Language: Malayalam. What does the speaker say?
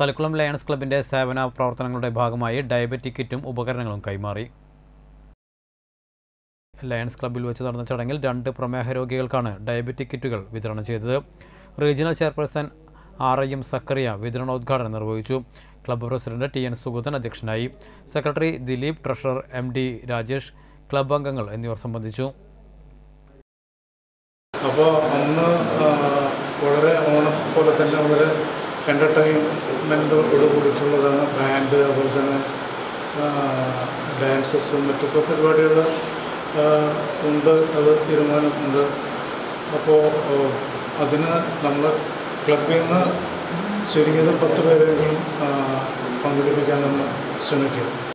തളിക്കുളം ലയൺസ് ക്ലബിന്റെ സേവന പ്രവർത്തനങ്ങളുടെ ഭാഗമായി ഡയബറ്റിക് കിറ്റും ഉപകരണങ്ങളും കൈമാറി ലയൺസ് ക്ലബ്ബിൽ വെച്ച് നടന്ന ചടങ്ങിൽ രണ്ട് പ്രമേഹ രോഗികൾക്കാണ് ഡയബറ്റിക് കിറ്റുകൾ വിതരണം ചെയ്തത് regional chairperson R I M Zachariah വിതരണോദ്ഘാടനം നിർവഹിച്ചു club president T N Sugathan അധ്യക്ഷനായി secretary Dileep treasurer M D Rajesh club അംഗങ്ങൾ എന്നിവർ സംബന്ധിച്ചു അപ്പോൾ അന്ന് ആ, വളരെ ഓണം പോലെ തന്നെ വളരെ എൻ്റർടൈൻമെൻറ്റോട് കൂടിയിട്ടുള്ളതാണ് ബാൻഡ് അതുപോലെ തന്നെ ഡാൻസസും മറ്റൊക്കെ പരിപാടികൾ ഉണ്ട് അത് തീരുമാനമുണ്ട് അപ്പോൾ അതിന് നമ്മൾ ക്ലബിൽ നിന്ന് ചുരുങ്ങിയത് പത്ത് പേരെങ്കിലും ആ, പങ്കെടുപ്പിക്കാൻ നമ്മൾ ശ്രമിക്കും